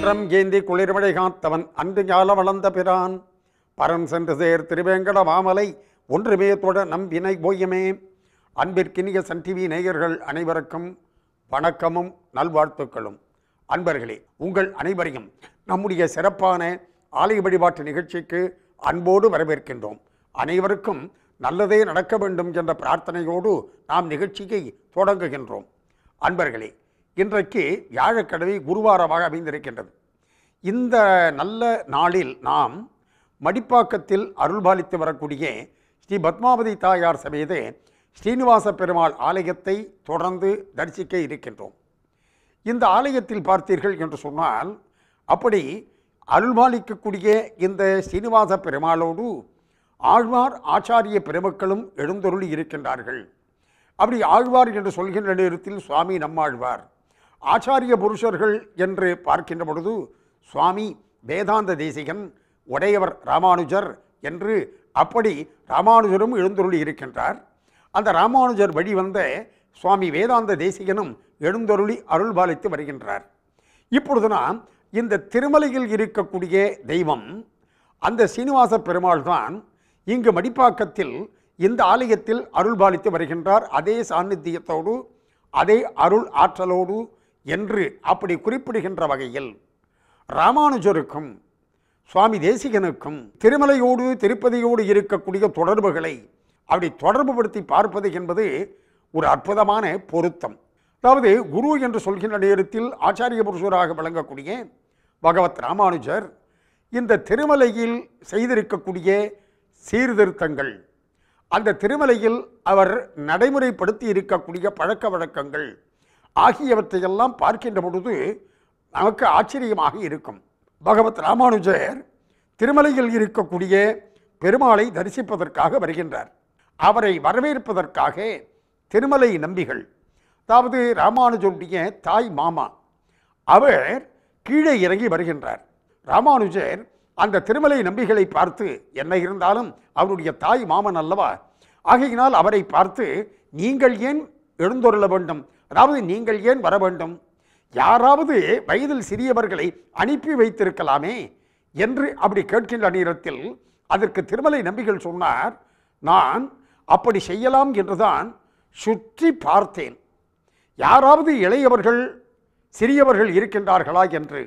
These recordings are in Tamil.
குன்றம் ஏந்தி குளிர்மழை காத்தவன் அன்று ஞால வளர்ந்த பிரான் பரன் சென்று சேர் திருவேங்கட மாமலை ஒன்றுமே தொட நம் வினை போயுமே அன்பிற்கினிய சன் டிவி நேயர்கள் அனைவருக்கும் வணக்கமும் நல்வாழ்த்துக்களும் அன்பர்களே உங்கள் அனைவரையும் நம்முடைய சிறப்பான ஆலய வழிபாட்டு நிகழ்ச்சிக்கு அன்போடு வரவேற்கின்றோம் அனைவருக்கும் நல்லதே நடக்க வேண்டும் என்ற பிரார்த்தனையோடு நாம் நிகழ்ச்சியை தொடங்குகின்றோம் அன்பர்களே இன்றைக்கு வியாழக்கிழமை குருவாரமாக அமைந்திருக்கின்றது இந்த நல்ல நாளில் நாம் மடிப்பாக்கத்தில் அருள்பாலித்து வரக்கூடிய ஸ்ரீ பத்மாவதி தாயார் சமேத ஸ்ரீனிவாச பெருமாள் ஆலயத்தை தொடர்ந்து தரிசிக்க இருக்கின்றோம் இந்த ஆலயத்தில் பார்த்தீர்கள் என்று சொன்னால் அப்படி அருள்பாலிக்கக்கூடிய இந்த ஸ்ரீனிவாச பெருமாளோடு ஆழ்வார் ஆச்சாரிய பெருமக்களும் எழுந்தருளி இருக்கின்றார்கள் அப்படி ஆழ்வார் என்று சொல்கின்ற நேரத்தில் சுவாமி நம்மாழ்வார் ஆச்சாரிய புருஷர்கள் என்று பார்க்கின்ற பொழுது சுவாமி வேதாந்த தேசிகன் உடையவர் ராமானுஜர் என்று அப்படி ராமானுஜரும் எழுந்தருளி இருக்கின்றார் அந்த ராமானுஜர் வழி வந்த சுவாமி வேதாந்த தேசிகனும் எழுந்தருளி அருள்பாலித்து வருகின்றார் இப்பொழுது நாம் இந்த திருமலையில் இருக்கக்கூடிய தெய்வம் அந்த சீனிவாச பெருமாள் தான் இங்கு மடிப்பாக்கத்தில் இந்த ஆலயத்தில் அருள்பாலித்து வருகின்றார் அதே சாநித்தியத்தோடு அதே அருள் ஆற்றலோடு என்று அப்படி குறிப்பிடுகின்ற வகையில் ராமானுஜருக்கும் சுவாமி தேசிகனுக்கும் திருமலையோடு திருப்பதியோடு இருக்கக்கூடிய தொடர்புகளை அப்படி தொடர்புபடுத்தி பார்ப்பது என்பது ஒரு அற்புதமான பொருத்தம் அதாவது குரு என்று சொல்கின்ற நேரத்தில் ஆச்சாரிய புருஷராக விளங்கக்கூடிய பகவத் ராமானுஜர் இந்த திருமலையில் செய்திருக்கக்கூடிய சீர்திருத்தங்கள் அந்த திருமலையில் அவர் நடைமுறைப்படுத்தி இருக்கக்கூடிய பழக்க வழக்கங்கள் ஆகியவற்றையெல்லாம் பார்க்கின்ற பொழுது நமக்கு ஆச்சரியமாக இருக்கும் பகவத் ராமானுஜர் திருமலையில் இருக்கக்கூடிய பெருமாளை தரிசிப்பதற்காக வருகின்றார் அவரை வரவேற்பதற்காக திருமலை நம்பிகள் அதாவது ராமானுஜருடைய தாய் மாமா அவர் கீழே இறங்கி வருகின்றார் ராமானுஜர் அந்த திருமலை நம்பிகளை பார்த்து என்ன இருந்தாலும் அவருடைய தாய் மாமன் அல்லவா ஆகையினால் அவரை பார்த்து நீங்கள் ஏன் எழுந்தொருள வேண்டும் அதாவது நீங்கள் ஏன் வர வேண்டும் யாராவது வயதில் சிறியவர்களை அனுப்பி வைத்திருக்கலாமே என்று அப்படி கேட்கின்ற நேரத்தில் அதற்கு திருமலை நம்பிகள் சொன்னார் நான் அப்படி செய்யலாம் என்றுதான் சுற்றி பார்த்தேன் யாராவது இளையவர்கள் சிறியவர்கள் இருக்கின்றார்களா என்று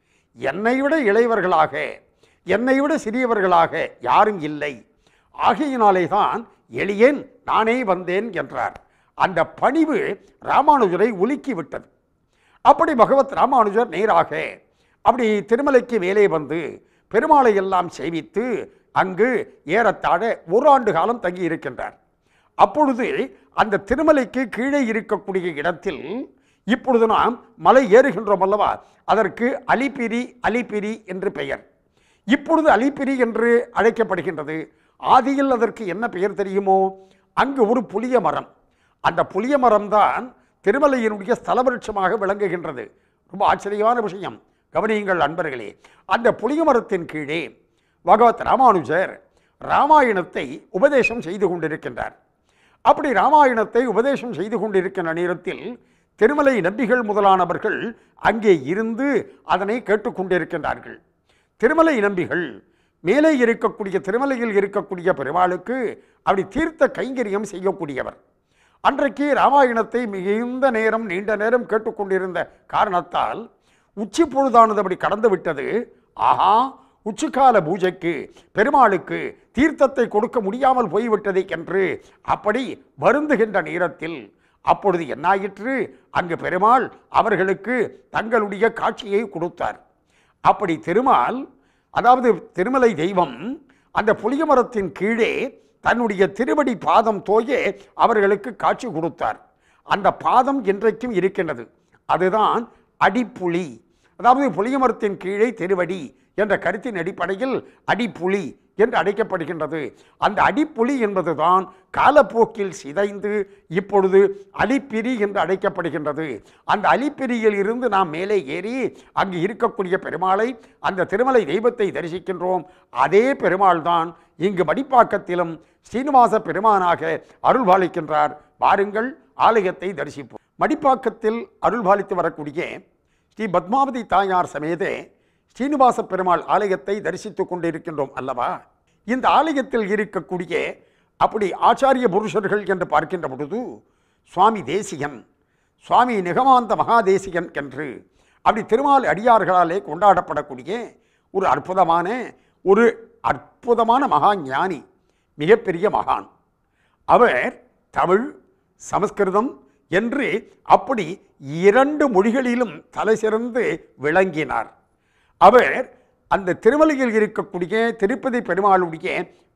என்னை விட இளையவர்களாக என்னை விட சிறியவர்களாக யாரும் இல்லை ஆகையினாலே தான் எளியேன் நானே வந்தேன் என்றார் அந்த பணிவு ராமானுஜரை உலுக்கி விட்டது அப்படி பகவத் ராமானுஜர் நேராக அப்படி திருமலைக்கு மேலே வந்து பெருமாளை எல்லாம் சேவித்து அங்கு ஏறத்தாழ ஒரு ஆண்டு காலம் தங்கி இருக்கின்றார் அப்பொழுது அந்த திருமலைக்கு கீழே இருக்கக்கூடிய இடத்தில் இப்பொழுது நாம் மலை ஏறுகின்றோம் அல்லவா அதற்கு அலிபிரி அலிபிரி என்று பெயர் இப்பொழுது அலிபிரி என்று அழைக்கப்படுகின்றது ஆதியில் அதற்கு என்ன பெயர் தெரியுமோ அங்கு ஒரு புளிய மரம் அந்த புளிய மரம் தான் திருமலையினுடைய ஸ்தலவிருட்சமாக விளங்குகின்றது ரொம்ப ஆச்சரியமான விஷயம் கவனியுங்கள் அன்பர்களே அந்த புளிய மரத்தின் கீழே பகவத் ராமானுஜர் ராமாயணத்தை உபதேசம் செய்து கொண்டிருக்கின்றார் அப்படி ராமாயணத்தை உபதேசம் செய்து கொண்டிருக்கின்ற நேரத்தில் திருமலை நம்பிகள் முதலானவர்கள் அங்கே இருந்து அதனை கேட்டுக்கொண்டிருக்கின்றார்கள் திருமலை நம்பிகள் மேலே இருக்கக்கூடிய திருமலையில் இருக்கக்கூடிய பெருமாளுக்கு அப்படி தீர்த்த கைங்கரியம் செய்யக்கூடியவர் அன்றைக்கு ராமாயணத்தை மிகுந்த நேரம் நீண்ட நேரம் கேட்டுக்கொண்டிருந்த காரணத்தால் உச்சி பொழுதானது அப்படி கடந்து விட்டது ஆஹா உச்சிக்கால பூஜைக்கு பெருமாளுக்கு தீர்த்தத்தை கொடுக்க முடியாமல் போய்விட்டதை என்று அப்படி வருந்துகின்ற நேரத்தில் அப்பொழுது என்னாயிற்று அங்கு பெருமாள் அவர்களுக்கு தங்களுடைய காட்சியை கொடுத்தார் அப்படி திருமால் அதாவது திருமலை தெய்வம் அந்த புளிய மரத்தின் கீழே தன்னுடைய திருவடி பாதம் தோய அவர்களுக்கு காட்சி கொடுத்தார் அந்த பாதம் இன்றைக்கும் இருக்கின்றது அதுதான் அடிப்புலி அதாவது புளிய மரத்தின் கீழே திருவடி என்ற கருத்தின் அடிப்படையில் அடிப்புலி என்று அழைக்கப்படுகின்றது அந்த அடிப்புலி என்பதுதான் காலப்போக்கில் சிதைந்து இப்பொழுது அலிப்பிரி என்று அழைக்கப்படுகின்றது அந்த அலிப்பிரியில் இருந்து நாம் மேலே ஏறி அங்கு இருக்கக்கூடிய பெருமாளை அந்த திருமலை தெய்வத்தை தரிசிக்கின்றோம் அதே பெருமாள் தான் இங்கு மடிப்பாக்கத்திலும் ஸ்ரீனிவாச பெருமானாக அருள்பாலிக்கின்றார் வாருங்கள் ஆலயத்தை தரிசிப்போம் மடிப்பாக்கத்தில் அருள்பாலித்து வரக்கூடிய ஸ்ரீ பத்மாவதி தாயார் சமேத ஸ்ரீனிவாச பெருமாள் ஆலயத்தை தரிசித்துக் கொண்டிருக்கின்றோம் அல்லவா இந்த ஆலயத்தில் இருக்கக்கூடிய அப்படி ஆச்சாரிய புருஷர்கள் என்று பார்க்கின்ற பொழுது சுவாமி தேசிகன் சுவாமி நிகமாந்த மகாதேசிகன் என்று அப்படி திருமால் அடியார்களாலே கொண்டாடப்படக்கூடிய ஒரு அற்புதமான ஒரு அற்புதமான மகா ஞானி மிகப்பெரிய மகான் அவர் தமிழ் சமஸ்கிருதம் என்று அப்படி இரண்டு மொழிகளிலும் தலை சிறந்து விளங்கினார் அவர் அந்த திருமலையில் இருக்கக்கூடிய திருப்பதி பெருமாளுடைய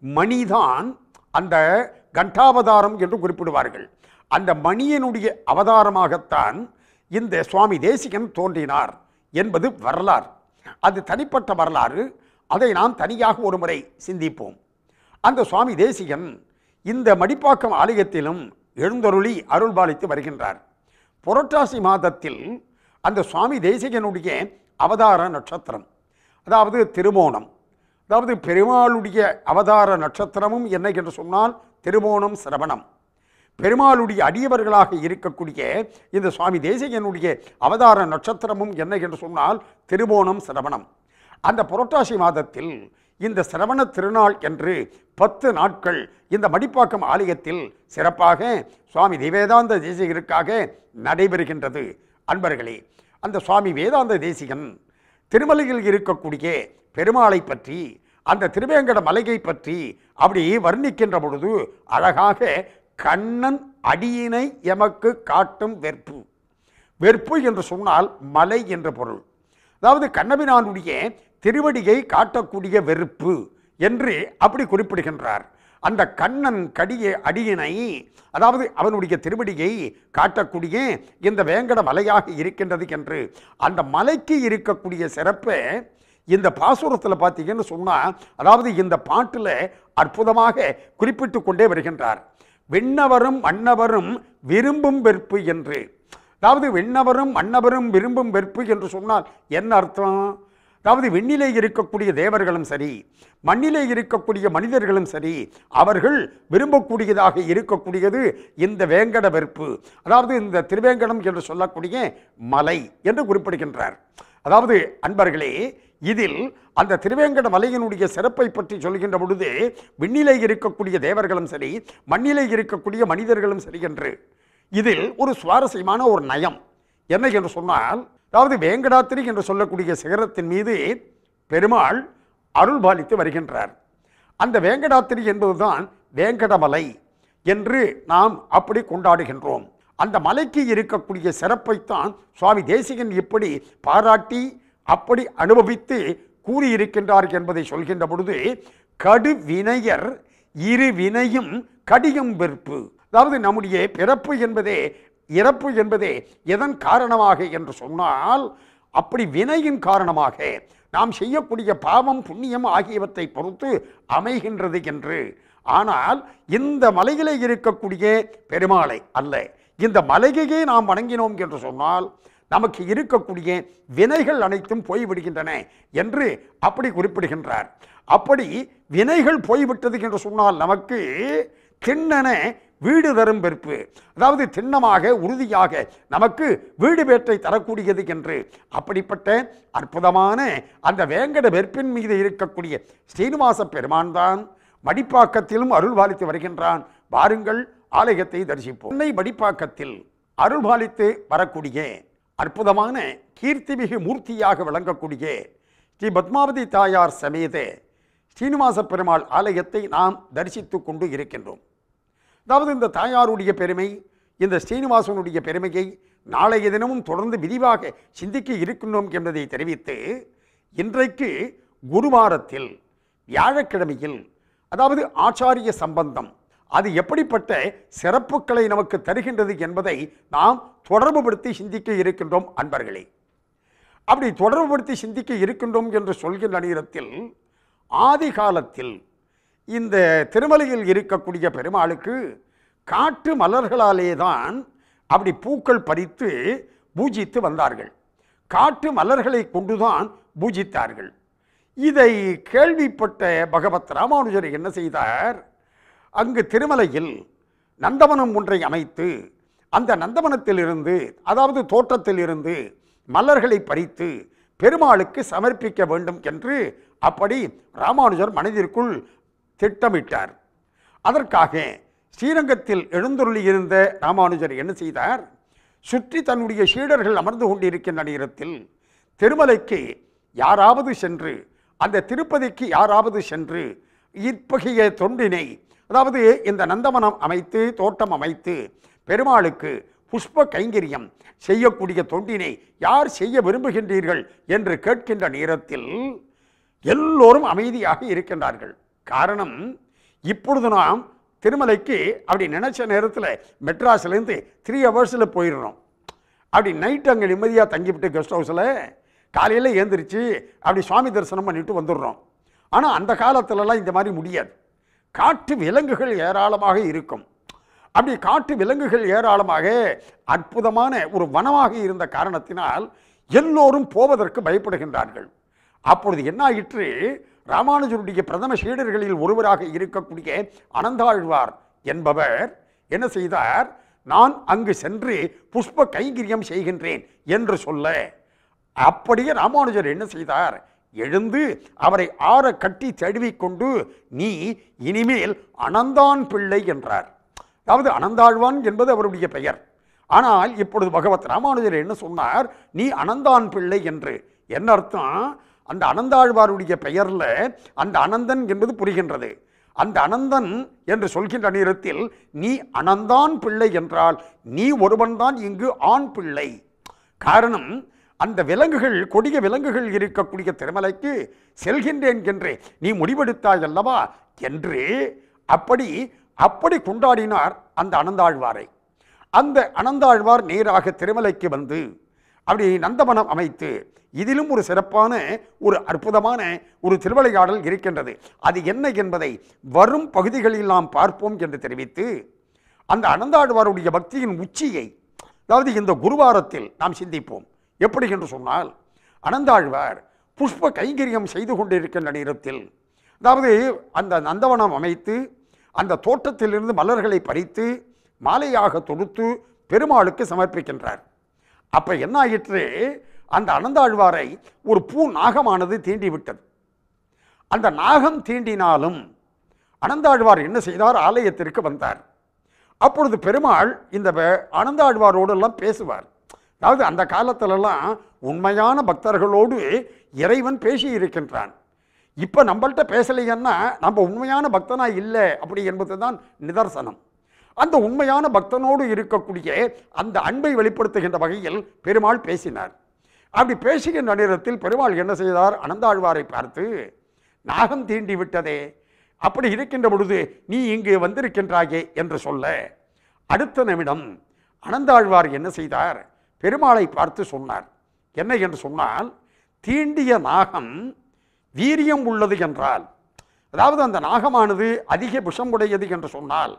மணிதான் அந்த கண்டாவதாரம் என்று குறிப்பிடுவார்கள் அந்த மணியனுடைய அவதாரமாகத்தான் இந்த சுவாமி தேசிகன் தோன்றினார் என்பது வரலாறு அது தனிப்பட்ட வரலாறு அதை நாம் தனியாக ஒரு முறை சிந்திப்போம் அந்த சுவாமி தேசிகன் இந்த மடிப்பாக்கம் ஆலயத்திலும் எழுந்தருளி அருள்பாலித்து வருகின்றார் புரட்டாசி மாதத்தில் அந்த சுவாமி தேசிகனுடைய அவதார நட்சத்திரம் அதாவது திருமோணம் அதாவது பெருமாளுடைய அவதார நட்சத்திரமும் என்ன என்று சொன்னால் திருமோணம் சிரவணம் பெருமாளுடைய அடியவர்களாக இருக்கக்கூடிய இந்த சுவாமி தேசிகனுடைய அவதார நட்சத்திரமும் என்ன என்று சொன்னால் திருவோணம் சிரவணம் அந்த புரட்டாசி மாதத்தில் இந்த சிரவண திருநாள் என்று பத்து நாட்கள் இந்த மடிப்பாக்கம் ஆலயத்தில் சிறப்பாக சுவாமி திவேதாந்த தேசிகருக்காக நடைபெறுகின்றது அன்பர்களே அந்த சுவாமி வேதாந்த தேசிகன் திருமலையில் இருக்கக்கூடிய பெருமாளை பற்றி அந்த திருவேங்கட மலையை பற்றி அப்படி வர்ணிக்கின்ற பொழுது அழகாக கண்ணன் அடியினை எமக்கு காட்டும் வெற்பு வெற்பு என்று சொன்னால் மலை என்ற பொருள் அதாவது கண்ணபிரானுடைய திருவடியை காட்டக்கூடிய வெறுப்பு என்று அப்படி குறிப்பிடுகின்றார் அந்த கண்ணன் கடிய அடியினை அதாவது அவனுடைய திருவடியை காட்டக்கூடிய இந்த வேங்கட மலையாக இருக்கின்றது என்று அந்த மலைக்கு இருக்கக்கூடிய சிறப்பை இந்த பாசுரத்தில் பார்த்தீங்கன்னு சொன்னால் அதாவது இந்த பாட்டில் அற்புதமாக குறிப்பிட்டு கொண்டே வருகின்றார் விண்ணவரும் மன்னவரும் விரும்பும் வெறுப்பு என்று அதாவது விண்ணவரும் மன்னவரும் விரும்பும் வெறுப்பு என்று சொன்னால் என்ன அர்த்தம் அதாவது விண்ணிலே இருக்கக்கூடிய தேவர்களும் சரி மண்ணிலே இருக்கக்கூடிய மனிதர்களும் சரி அவர்கள் விரும்பக்கூடியதாக இருக்கக்கூடியது இந்த வேங்கட வெறுப்பு அதாவது இந்த திருவேங்கடம் என்று சொல்லக்கூடிய மலை என்று குறிப்பிடுகின்றார் அதாவது அன்பர்களே இதில் அந்த திருவேங்கட மலையினுடைய சிறப்பை பற்றி சொல்கின்ற பொழுது விண்ணிலே இருக்கக்கூடிய தேவர்களும் சரி மண்ணிலே இருக்கக்கூடிய மனிதர்களும் சரி என்று இதில் ஒரு சுவாரஸ்யமான ஒரு நயம் என்ன என்று சொன்னால் அதாவது வேங்கடாத்திரி என்று சொல்லக்கூடிய சிகரத்தின் மீது பெருமாள் அருள் பாலித்து வருகின்றார் அந்த வேங்கடாத்திரி என்பதுதான் வேங்கடமலை என்று நாம் அப்படி கொண்டாடுகின்றோம் அந்த மலைக்கு இருக்கக்கூடிய சிறப்பைத்தான் சுவாமி தேசிகன் இப்படி பாராட்டி அப்படி அனுபவித்து கூறியிருக்கின்றார் என்பதை சொல்கின்ற பொழுது கடு வினையர் இரு வினையும் கடியும் வெறுப்பு அதாவது நம்முடைய பிறப்பு என்பதே இறப்பு என்பதே எதன் காரணமாக என்று சொன்னால் அப்படி வினையின் காரணமாக நாம் செய்யக்கூடிய பாவம் புண்ணியம் ஆகியவற்றை பொறுத்து அமைகின்றது என்று ஆனால் இந்த மலையிலே இருக்கக்கூடிய பெருமாளை அல்ல இந்த மலையையே நாம் வணங்கினோம் என்று சொன்னால் நமக்கு இருக்கக்கூடிய வினைகள் அனைத்தும் போய்விடுகின்றன என்று அப்படி குறிப்பிடுகின்றார் அப்படி வினைகள் போய்விட்டது என்று சொன்னால் நமக்கு திண்ணன வீடு தரும் வெறுப்பு அதாவது திண்ணமாக உறுதியாக நமக்கு வீடு வேற்றை தரக்கூடியது என்று அப்படிப்பட்ட அற்புதமான அந்த வேங்கட வெற்பின் மீது இருக்கக்கூடிய ஸ்ரீனிவாச பெருமான் தான் மடிப்பாக்கத்திலும் அருள்பாலித்து வருகின்றான் வாருங்கள் ஆலயத்தை தரிசிப்போம் சென்னை மடிப்பாக்கத்தில் அருள்பாலித்து வரக்கூடிய அற்புதமான கீர்த்திமிகு மூர்த்தியாக விளங்கக்கூடிய ஸ்ரீ பத்மாவதி தாயார் சமேத ஸ்ரீனிவாச பெருமாள் ஆலயத்தை நாம் தரிசித்து கொண்டு இருக்கின்றோம் அதாவது இந்த தாயாருடைய பெருமை இந்த ஸ்ரீனிவாசனுடைய பெருமையை நாளைய தினமும் தொடர்ந்து விரிவாக சிந்திக்க இருக்கின்றோம் என்பதை தெரிவித்து இன்றைக்கு குருவாரத்தில் வியாழக்கிழமையில் அதாவது ஆச்சாரிய சம்பந்தம் அது எப்படிப்பட்ட சிறப்புகளை நமக்கு தருகின்றது என்பதை நாம் தொடர்புபடுத்தி சிந்திக்க இருக்கின்றோம் அன்பர்களே அப்படி தொடர்புபடுத்தி சிந்திக்க இருக்கின்றோம் என்று சொல்கின்ற நேரத்தில் ஆதி காலத்தில் இந்த திருமலையில் இருக்கக்கூடிய பெருமாளுக்கு காட்டு மலர்களாலே தான் அப்படி பூக்கள் பறித்து பூஜித்து வந்தார்கள் காட்டு மலர்களை கொண்டுதான் பூஜித்தார்கள் இதை கேள்விப்பட்ட பகவத் ராமானுஜர் என்ன செய்தார் அங்கு திருமலையில் நந்தவனம் ஒன்றை அமைத்து அந்த நந்தவனத்திலிருந்து அதாவது தோட்டத்திலிருந்து மலர்களை பறித்து பெருமாளுக்கு சமர்ப்பிக்க வேண்டும் என்று அப்படி ராமானுஜர் மனதிற்குள் திட்டமிட்டார் அதற்காக ஸ்ரீரங்கத்தில் எழுந்தருளியிருந்த ராமானுஜர் என்ன செய்தார் சுற்றி தன்னுடைய சீடர்கள் அமர்ந்து கொண்டிருக்கின்ற நேரத்தில் திருமலைக்கு யாராவது சென்று அந்த திருப்பதிக்கு யாராவது சென்று இத்தகைய தொண்டினை அதாவது இந்த நந்தவனம் அமைத்து தோட்டம் அமைத்து பெருமாளுக்கு புஷ்ப கைங்கரியம் செய்யக்கூடிய தொண்டினை யார் செய்ய விரும்புகின்றீர்கள் என்று கேட்கின்ற நேரத்தில் எல்லோரும் அமைதியாக இருக்கின்றார்கள் காரணம் இப்பொழுது நாம் திருமலைக்கு அப்படி நினைச்ச நேரத்தில் மெட்ராஸ்லேருந்து த்ரீ ஹவர்ஸில் போயிடுறோம் அப்படி நைட் அங்கே நிம்மதியாக தங்கிவிட்டு கெஸ்ட் ஹவுஸில் காலையில் ஏந்திரிச்சு அப்படி சுவாமி தரிசனம் பண்ணிட்டு வந்துடுறோம் ஆனால் அந்த காலத்துலலாம் இந்த மாதிரி முடியாது காட்டு விலங்குகள் ஏராளமாக இருக்கும் அப்படி காட்டு விலங்குகள் ஏராளமாக அற்புதமான ஒரு வனமாக இருந்த காரணத்தினால் எல்லோரும் போவதற்கு பயப்படுகின்றார்கள் அப்பொழுது என்ன ஆயிற்று ராமானுஜருடைய பிரதம சீடர்களில் ஒருவராக இருக்கக்கூடிய அனந்தாழ்வார் என்பவர் என்ன செய்தார் நான் அங்கு சென்று புஷ்ப கைங்கரியம் செய்கின்றேன் என்று சொல்ல அப்படியே ராமானுஜர் என்ன செய்தார் எழுந்து அவரை ஆற கட்டி தழுவிக்கொண்டு நீ இனிமேல் அனந்தான் பிள்ளை என்றார் அதாவது அனந்தாழ்வான் என்பது அவருடைய பெயர் ஆனால் இப்பொழுது பகவத் ராமானுஜர் என்ன சொன்னார் நீ அனந்தான் பிள்ளை என்று என்ன அர்த்தம் அந்த அனந்தாழ்வாருடைய பெயர்ல அந்த அனந்தன் என்பது புரிகின்றது அந்த அனந்தன் என்று சொல்கின்ற நேரத்தில் நீ அனந்தான் பிள்ளை என்றால் நீ ஒருவன்தான் இங்கு ஆண் பிள்ளை காரணம் அந்த விலங்குகள் கொடிய விலங்குகள் இருக்கக்கூடிய திருமலைக்கு செல்கின்றேன் என்று நீ முடிவெடுத்தாய் அல்லவா என்று அப்படி அப்படி கொண்டாடினார் அந்த அனந்தாழ்வாரை அந்த அனந்தாழ்வார் நேராக திருமலைக்கு வந்து அப்படி நந்தவனம் அமைத்து இதிலும் ஒரு சிறப்பான ஒரு அற்புதமான ஒரு திருவிளையாடல் இருக்கின்றது அது என்ன என்பதை வரும் பகுதிகளில் நாம் பார்ப்போம் என்று தெரிவித்து அந்த அனந்தாழ்வாருடைய பக்தியின் உச்சியை அதாவது இந்த குருவாரத்தில் நாம் சிந்திப்போம் எப்படி என்று சொன்னால் அனந்தாழ்வார் புஷ்ப கைங்கரியம் செய்து கொண்டிருக்கின்ற நேரத்தில் அதாவது அந்த நந்தவனம் அமைத்து அந்த தோட்டத்திலிருந்து மலர்களை பறித்து மாலையாக தொடுத்து பெருமாளுக்கு சமர்ப்பிக்கின்றார் அப்ப என்ன ஆயிற்று அந்த அனந்தாழ்வாரை ஒரு பூ நாகமானது தீண்டி விட்டது அந்த நாகம் தீண்டினாலும் அனந்தாழ்வார் என்ன செய்தார் ஆலயத்திற்கு வந்தார் அப்பொழுது பெருமாள் இந்த வ- அனந்தாழ்வாரோடு எல்லாம் பேசுவார் அதாவது அந்த காலத்திலலாம் உண்மையான பக்தர்களோடு இறைவன் பேசி இருக்கின்றான் இப்போ நம்மள்ட்ட பேசலைன்னா நம்ம உண்மையான பக்தனா இல்லை அப்படி என்பது தான் நிதர்சனம் அந்த உண்மையான பக்தனோடு இருக்கக்கூடிய அந்த அன்பை வெளிப்படுத்துகின்ற வகையில் பெருமாள் பேசினார் அப்படி பேசுகின்ற நேரத்தில் பெருமாள் என்ன செய்தார் அனந்தாழ்வாரை பார்த்து நாகம் தீண்டி விட்டதே அப்படி இருக்கின்ற பொழுது நீ இங்கு வந்திருக்கின்றாயே என்று சொல்ல அடுத்த நிமிடம் அனந்தாழ்வார் என்ன செய்தார் பெருமாளை பார்த்து சொன்னார் என்ன என்று சொன்னால் தீண்டிய நாகம் வீரியம் உள்ளது என்றால் அதாவது அந்த நாகமானது அதிக விஷம் உடையது என்று சொன்னால்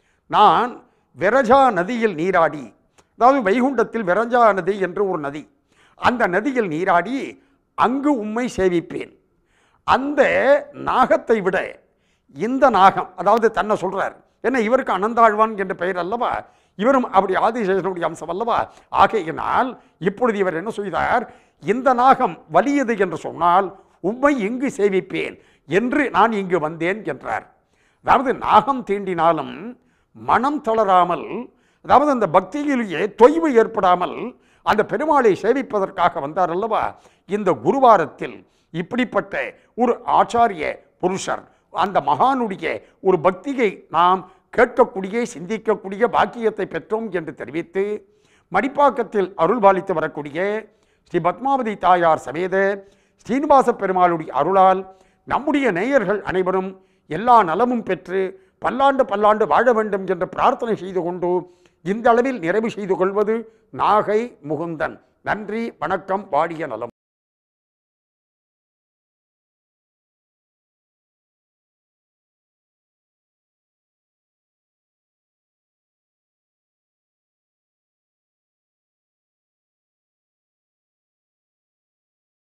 நான் விரஜா நதியில் நீராடி அதாவது வைகுண்டத்தில் விரஜா நதி என்று ஒரு நதி அந்த நதியில் நீராடி அங்கு உம்மை சேவிப்பேன் அந்த நாகத்தை விட இந்த நாகம் அதாவது தன்னை சொல்றார் என்ன இவருக்கு அனந்தாழ்வான் என்ற பெயர் அல்லவா இவரும் அப்படி ஆதிசேஷனுடைய அம்சம் அல்லவா ஆகையினால் இப்பொழுது இவர் என்ன செய்தார் இந்த நாகம் வலியது என்று சொன்னால் உம்மை இங்கு சேவிப்பேன் என்று நான் இங்கு வந்தேன் என்றார் அதாவது நாகம் தீண்டினாலும் மனம் தளராமல் அதாவது அந்த பக்தியிலேயே தொய்வு ஏற்படாமல் அந்த பெருமாளை சேவிப்பதற்காக வந்தார் அல்லவா இந்த குருவாரத்தில் இப்படிப்பட்ட ஒரு ஆச்சாரிய புருஷர் அந்த மகானுடைய ஒரு பக்தியை நாம் கேட்கக்கூடிய சிந்திக்கக்கூடிய பாக்கியத்தை பெற்றோம் என்று தெரிவித்து மடிப்பாக்கத்தில் அருள் பாலித்து வரக்கூடிய ஸ்ரீ பத்மாவதி தாயார் சமேத ஸ்ரீனிவாச பெருமாளுடைய அருளால் நம்முடைய நேயர்கள் அனைவரும் எல்லா நலமும் பெற்று பல்லாண்டு பல்லாண்டு வாழ வேண்டும் என்று பிரார்த்தனை செய்து கொண்டு இந்த அளவில் நிறைவு செய்து கொள்வது நாகை முகுந்தன் நன்றி வணக்கம் வாடிய நலம்